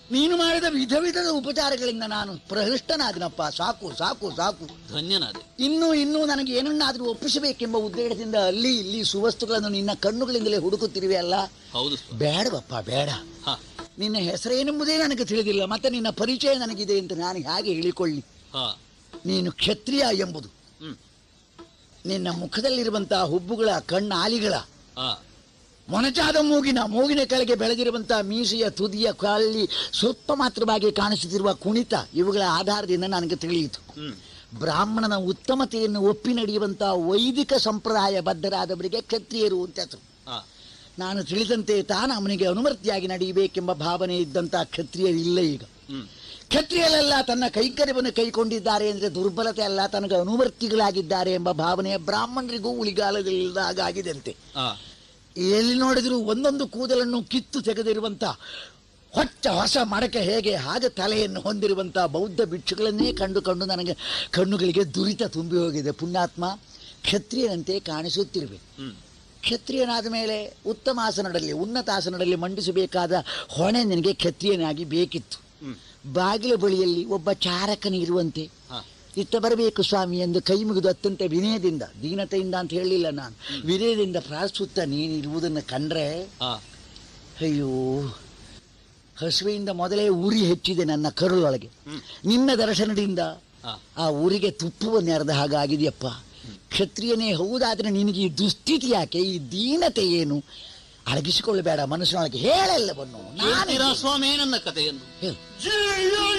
ನೀನು ಮಾಡಿದ ವಿಧ ವಿಧದ ಉಪಚಾರಗಳಿಂದ ನಾನು ಪ್ರಹೃಷ್ಟನಾದನಪ್ಪ ಸಾಕು ಸಾಕು ಸಾಕು ಧನ್ಯನಾದೆ ಇನ್ನೂ ಇನ್ನೂ ನನಗೆ ಏನನ್ನಾದರೂ ಒಪ್ಪಿಸಬೇಕೆಂಬ ಉದ್ದೇಶದಿಂದ ಅಲ್ಲಿ ಇಲ್ಲಿ ಸುವಸ್ತುಗಳನ್ನು ನಿನ್ನ ಕಣ್ಣುಗಳಿಂದಲೇ ಹುಡುಕುತ್ತಿರುವೆ ಅಲ್ಲ ಹೌದು ಸ್ವಾಮಿ ಬೇಡವಪ್ಪ ಬೇಡ ಹಾ ನಿನ್ನ ಹೆಸರೇನೆಂಬುದೇ ನನಗೆ ತಿಳಿದಿಲ್ಲ ಮತ್ತೆ ನಿನ್ನ ಪರಿಚಯ ನನಗಿದೆ ಅಂತ ನಾನು ಹೇಗೆ ಹೇಳಿಕೊಳ್ಳಿ ಹಾ ನೀನು ಕ್ಷತ್ರಿಯ ಎಂಬುದು ಹ್ಮ್ ನಿನ್ನ ಮುಖದಲ್ಲಿರುವಂತಹ ಹುಬ್ಬುಗಳ ಕಣ್ಣಾಲಿಗಳ ಹಾ ಮೊನಚಾದ ಮೂಗಿನ ಮೂಗಿನ ಕೆಳಗೆ ಬೆಳೆದಿರುವಂತಹ ಮೀಸೆಯ ತುದಿಯ ಕಾಲಿ ಸ್ವಲ್ಪ ಮಾತ್ರವಾಗಿ ಕಾಣಿಸುತ್ತಿರುವ ಕುಣಿತ ಇವುಗಳ ಆಧಾರದಿಂದ ನನಗೆ ತಿಳಿಯಿತು ಹ್ಮ್ ಬ್ರಾಹ್ಮಣನ ಉತ್ತಮತೆಯನ್ನು ಒಪ್ಪಿ ನಡೆಯುವಂತಹ ವೈದಿಕ ಸಂಪ್ರದಾಯ ಬದ್ಧರಾದವರಿಗೆ ಕ್ಷತ್ರಿಯರು ಅಂತ ಹೆಸರು ಹಾ ನಾನು ತಿಳಿದಂತೆ ತಾನು ಅವನಿಗೆ ಅನುಮರ್ತಿಯಾಗಿ ನಡೆಯಬೇಕೆಂಬ ಭಾವನೆ ಇದ್ದಂತಹ ಕ್ಷತ್ರಿಯರಿಲ್ಲ ಈಗ ಹ್ಮ್ ಕ್ಷತ್ರಿಯರೆಲ್ಲ ತನ್ನ ಕೈಕರ್ಯವನ್ನು ಕೈಕೊಂಡಿದ್ದಾರೆ ಅಂದರೆ ದುರ್ಬಲತೆ ಅಲ್ಲ ತನಗೆ ಅನುವರ್ತಿಗಳಾಗಿದ್ದಾರೆ ಎಂಬ ಭಾವನೆ ಬ್ರಾಹ್ಮಣರಿಗೂ ಉಳಿಗಾಲದಲ್ಲಿಲ್ಲದ ಹಾಗಾಗಿದೆಂತೆ ಹಾ ಎಲ್ಲಿ ನೋಡಿದ್ರು ಒಂದೊಂದು ಕೂದಲನ್ನು ಕಿತ್ತು ತೆಗೆದಿರುವಂತ ಹೊಚ್ಚ ಹೊಸ ಮಡಕೆ ಹೇಗೆ ಹಾಗೆ ತಲೆಯನ್ನು ಹೊಂದಿರುವಂತಹ ಬೌದ್ಧ ಭಿಕ್ಷುಗಳನ್ನೇ ಕಂಡು ಕಂಡು ನನಗೆ ಕಣ್ಣುಗಳಿಗೆ ದುರಿತ ತುಂಬಿ ಹೋಗಿದೆ ಪುಣ್ಯಾತ್ಮ ಕ್ಷತ್ರಿಯನಂತೆ ಕಾಣಿಸುತ್ತಿರುವೆ ಹ್ಮ್ ಕ್ಷತ್ರಿಯನಾದ ಮೇಲೆ ಉತ್ತಮ ಆಸನದಲ್ಲಿ ಉನ್ನತ ಆಸನದಲ್ಲಿ ಮಂಡಿಸಬೇಕಾದ ಹೊಣೆ ನಿನಗೆ ಕ್ಷತ್ರಿಯನಾಗಿ ಬೇಕಿತ್ತು ಹ್ಮ್ ಬಾಗಿಲ ಬಳಿಯಲ್ಲಿ ಒಬ್ಬ ಚಾರಕನ ಇರುವಂತೆ ಹಾ ಇತ್ತ ಬರಬೇಕು ಸ್ವಾಮಿ ಎಂದು ಕೈ ಮುಗಿದು ಅತ್ಯಂತ ವಿನಯದಿಂದ ದೀನತೆಯಿಂದ ಅಂತ ಹೇಳಲಿಲ್ಲ ನಾನು ವಿನಯದಿಂದ ಪ್ರಾರ್ಥಿಸುತ್ತಾ ನೀನು ಇರುವುದನ್ನು ಕಂಡ್ರೆ ಹಾ ಅಯ್ಯೋ ಹಸುವೆಯಿಂದ ಮೊದಲೇ ಉರಿ ಹೆಚ್ಚಿದೆ ನನ್ನ ಕರುಳೊಳಗೆ ಹ್ಮ್. ನಿನ್ನ ದರ್ಶನದಿಂದ ಹಾ ಆ ಊರಿಗೆ ತುಪ್ಪವನ್ನು ಎರೆದ ಹಾಗಾಗಿದೆಯಪ್ಪ ಕ್ಷತ್ರಿಯನೇ ಹೌದಾದ್ರೆ ನಿನಗೆ ಈ ದುಸ್ಥಿತಿ ಯಾಕೆ ಈ ದೀನತೆ ಏನು ಅಡಗಿಸಿಕೊಳ್ಳಬೇಡ ಮನಸ್ಸಿನೊಳಗೆ ಹೇಳೆಲ್ಲವನ್ನು ನಾನು ಹೇಳ್ತೀರಾ ಸ್ವಾಮಿ ನನ್ನ ಕಥೆಯನ್ನು ಹೇಳು